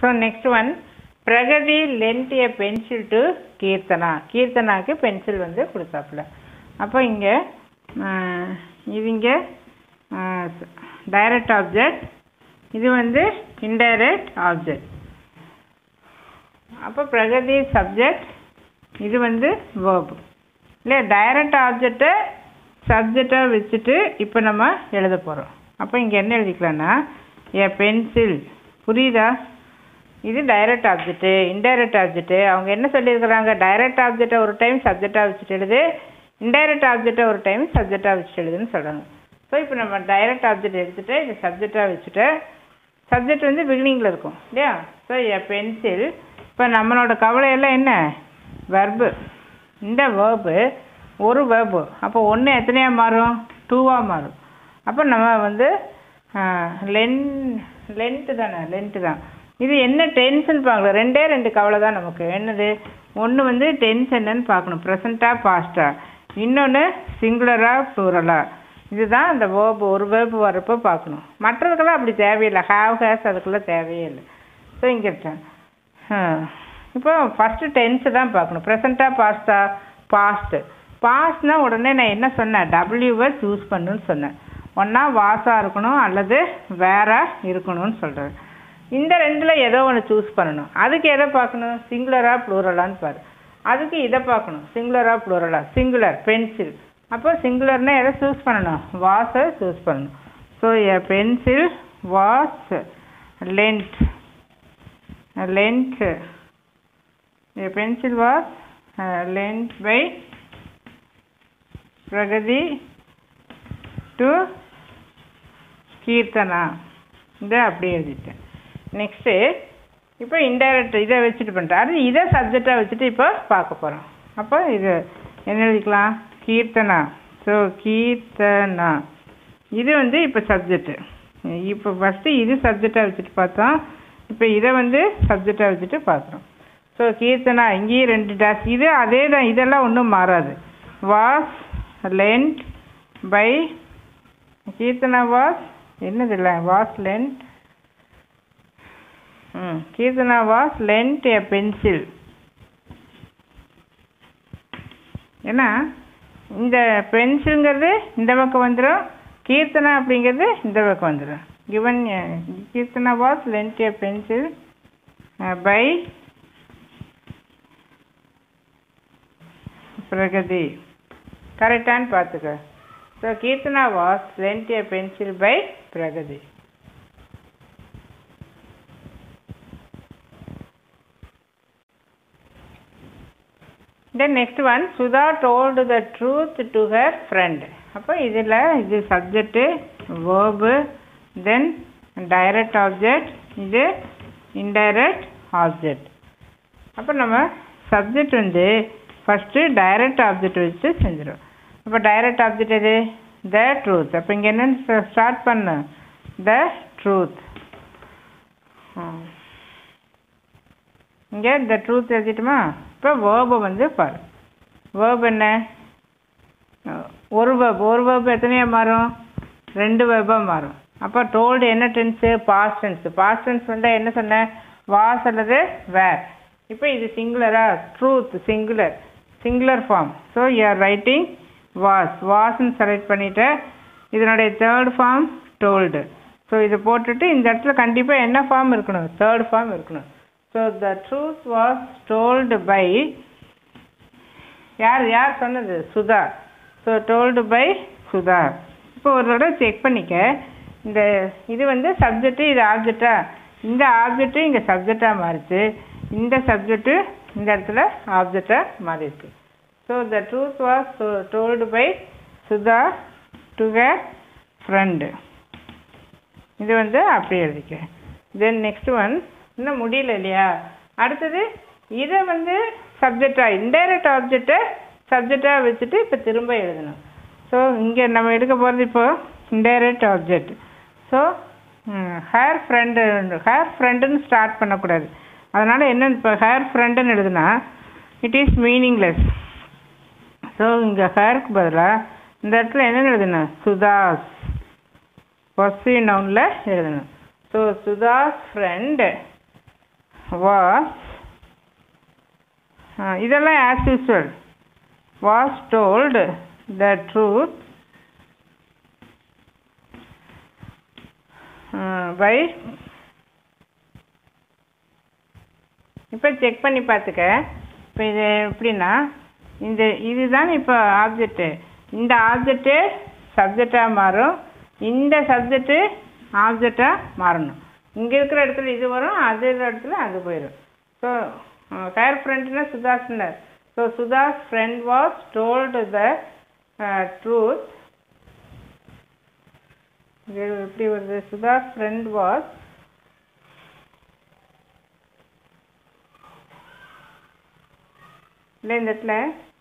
So next one Pragati lent a pencil to Keerthana கீர்த்தனாக்கு pencil வந்து கொடுத்தாப்புல அப்போ இங்கே இது இங்கே டைரக்ட் ஆப்ஜெக்ட் இது வந்து இன்டைரக்ட் ஆப்ஜெக்ட் அப்போ பிரகதி சப்ஜெக்ட் இது வந்து வேர்ப் இல்லை டைரக்ட் ஆப்ஜெக்டை சப்ஜெக்டாக வச்சுட்டு இப்போ நம்ம எழுத போகிறோம் அப்போ இங்கே என்ன எழுதிக்கலாம்னா ஏ பென்சில் புரியுதா இது டைரக்ட் ஆப்ஜெக்ட்டு இன்டைரக்ட் ஆப்ஜெக்ட்டு அவங்க என்ன சொல்லியிருக்கிறாங்க டைரக்ட் ஆப்ஜெக்டை ஒரு டைம் சப்ஜெக்டாக வச்சுட்டு எழுது இன்டைரக்ட் ஆப்ஜெக்டை ஒரு டைம் சப்ஜெக்டாக வச்சுட்டு எழுதுன்னு சொல்கிறாங்க ஸோ இப்போ நம்ம டைரக்ட் ஆப்ஜெக்ட் எடுத்துகிட்டு இது சப்ஜெக்டாக வச்சுட்டு சப்ஜெக்ட் வந்து பிகினிங்கில் இருக்கும் இல்லையா ஸோ ஏ பென்சில் இப்போ நம்மளோட கவலையெல்லாம் என்ன வெர்பு இந்த வேர்பு ஒரு வேர்பு அப்போ ஒன்று எத்தனையாக மாறும் டூவாக மாறும் அப்போ நம்ம வந்து லென் லென்த்து தானே லென்த்து தான் இது என்ன டென்ஷன் பார்க்கல ரெண்டே ரெண்டு கவலை தான் நமக்கு என்னது ஒன்று வந்து டென்ஸ் என்னன்னு பார்க்கணும் ப்ரெசண்ட்டாக பாஸ்ட்டாக இன்னொன்று சிங்குலராக ப்ளூரலாக இதுதான் அந்த வேர்பு ஒரு வேர்பு வரப்போ பார்க்கணும் மற்றதுக்கெல்லாம் அப்படி தேவையில்லை ஹாவ் ஹேஸ் அதுக்கெல்லாம் தேவையே இல்லை ஸோ இங்கே இருக்கேன் இப்போ ஃபஸ்ட்டு டென்ஸு தான் பார்க்கணும் ப்ரெசண்ட்டாக பாஸ்டா பாஸ்ட்டு பாஸ்ட்னா உடனே நான் என்ன சொன்னேன் டபிள்யூவை சூஸ் பண்ணுன்னு சொன்னேன் ஒன்றா வாஸாக இருக்கணும் அல்லது வேற இருக்கணும்னு சொல்கிறேன் இந்த ரெண்டில் ஏதோ ஒன்று சூஸ் பண்ணணும் அதுக்கு எதை பார்க்கணும் சிங்குலராக ப்ளூரலான்னு பாரு அதுக்கு இதை பார்க்கணும் சிங்குலராக ப்ளூரலா சிங்குலர் பென்சில் அப்போ சிங்குலர்னா எதை சூஸ் பண்ணணும் வாஸை சூஸ் பண்ணணும் so a pencil was lent lent A pencil was uh, lent by Pragati to Keerthana இதை அப்படியே எழுதிட்டேன் நெக்ஸ்ட்டு இப்போ இன்டைரக்ட் இதை வச்சுட்டு பண்ணிட்டேன் அது இதை சப்ஜெக்டாக வச்சுட்டு இப்போ பார்க்க போகிறோம் அப்போ இது என்ன எழுதிக்கலாம் கீர்த்தனா ஸோ கீர்த்தனா இது வந்து இப்போ சப்ஜெக்ட்டு இப்போ ஃபஸ்ட்டு இது சப்ஜெக்டாக வச்சுட்டு பார்த்தோம் இப்போ இதை வந்து சப்ஜெக்டாக வச்சுட்டு பார்க்குறோம் ஸோ கீர்த்தனா இங்கேயும் ரெண்டு டேஷ் இது அதே தான் இதெல்லாம் ஒன்றும் மாறாது was lent by Keerthana was என்னது இல்லை was lent hmm Keerthana was lent a pencil ஏன்னா இந்த பென்சிலுங்கிறது இந்த பக்கம் வந்துடும் கீர்த்தனா அப்படிங்கிறது இந்த பக்கம் வந்துடும் given Keerthana was lent a pencil by Pragati கரெக்டான்னு பார்த்துக்க so Keerthana was lent a pencil by Pragati then next one Sudha told the truth to her friend அப்போ இதில் இது subject verb then direct object இது இன்டைரக்ட் ஆப்ஜெக்ட் அப்போ நம்ம சப்ஜெக்ட் வந்து ஃபஸ்ட்டு டைரக்ட் ஆப்ஜெக்ட் வச்சு செஞ்சிடும் அப்போ டைரக்ட் ஆப்ஜெக்ட் எது த ட்ரூத் அப்போ இங்கே என்னென்னு ஸ்டார்ட் பண்ண த ட்ரூத் இங்கே த ட்ரூத் எழுதிட்டுமா இப்போ வேர்பை வந்து பாரு வேர்ப் என்ன ஒரு வேர்ப் ஒரு வேர்ப் எத்தனையாக மாறும் ரெண்டு வேர்பாக மாறும் அப்போ டோல்டு என்ன tense past tense past tense வந்தால் என்ன சொன்னேன் வாஸ் அல்லது வேர் இப்போ இது சிங்குலரா truth singular singular form so you are writing was வாஸ்ன்னு செலக்ட் பண்ணிவிட்டு இதனுடைய தேர்ட் ஃபார்ம் டோல்டு ஸோ இதை போட்டுட்டு இந்த இடத்துல கண்டிப்பாக என்ன ஃபார்ம் இருக்கணும் தேர்ட் ஃபார்ம் இருக்கணும் so the truth was told by யார் யார் சொன்னது Sudha so told by Sudha இப்போ ஒரு தடவை செக் பண்ணிக்க இந்த இது வந்து சப்ஜெக்ட்டு இது ஆப்ஜெக்டா இந்த ஆப்ஜெக்ட்டு இங்கே சப்ஜெக்டாக மாறிச்சு இந்த சப்ஜெக்ட்டு இந்த இடத்துல ஆப்ஜெக்டாக மாறிருக்கு so the truth was told by Sudha to her friend இது வந்து அப்படி எழுதிக்க தென் நெக்ஸ்ட் ஒன் இன்னும் முடியல இல்லையா அடுத்தது இதை வந்து சப்ஜெக்டாக இன்டைரக்ட் ஆப்ஜெக்டை சப்ஜெக்டாக வச்சுட்டு இப்போ திரும்ப எழுதணும் ஸோ இங்கே நம்ம எடுக்க போகிறது இப்போ indirect object so her friend her ஃப்ரெண்டுன்னு ஸ்டார்ட் பண்ணக்கூடாது அதனால் என்ன இப்போ ஹேர் ஃப்ரெண்டுன்னு எழுதுனா இட் இஸ் மீனிங்லெஸ் ஸோ இங்கே ஹேருக்கு பதிலாக இந்த இடத்துல என்ன எழுதணும் சுதாஸ் பொசிவ் நவுனில் எழுதணும் ஸோ சுதாஸ் ஃப்ரெண்ட் வாஸ் இதெல்லாம் as usual was told the truth by இப்போ செக் பண்ணி பார்த்துக்க இப்போ இது எப்படின்னா இந்த இதுதான் இப்போ ஆப்ஜெக்ட்டு இந்த ஆப்ஜெக்ட்டு சப்ஜெக்டாக மாறும் இந்த சப்ஜெக்ட்டு ஆப்ஜெக்டாக மாறணும் இங்கே இருக்கிற இடத்துல இது வரும் அது இருக்கிற இடத்துல அது போயிடும் ஸோ ஹேர் ஃப்ரெண்ட்னா Sudha's so Sudha's friend was told the truth இது எப்படி வருது சுதாஸ் ஃப்ரெண்ட் வாஸ் இல்லை இந்த இடத்துல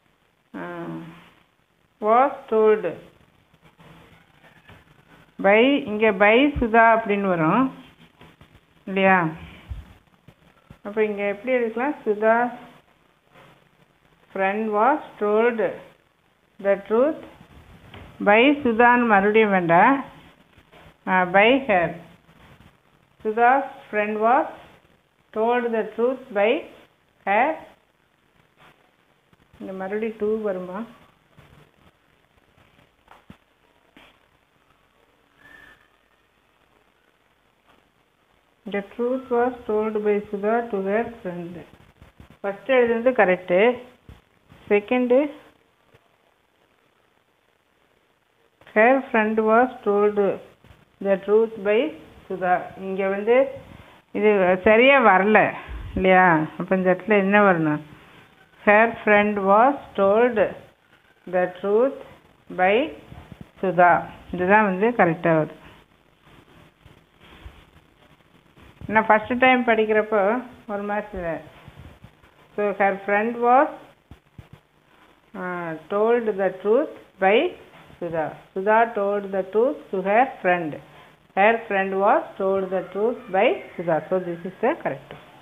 வாஸ் டோல்டு பை இங்கே பை சுதா அப்படின்னு வரும் இல்லையா அப்போ இங்கே எப்படி எடுக்கலாம் Sudha friend was told the truth by சுதான்னு மறுபடியும் வேண்டாம் by her Sudha's friend was told the truth by her இங்கே மறுபடியும் டூ வருமா The truth was told by Sudha to her friend. First எழுதுனது correct second her friend was told the truth by Sudha இங்கே வந்து இது சரியாக வரல இல்லையா அப்போ இந்த இடத்துல என்ன வரணும் her friend was told the truth by Sudha இதுதான் வந்து கரெக்டாக வருது நான் ஃபஸ்ட்டு டைம் படிக்கிறப்போ ஒரு மாதிரி so her friend was told the truth by Sudha Sudha told the truth to her friend her friend was told the truth by Sudha so this is the correct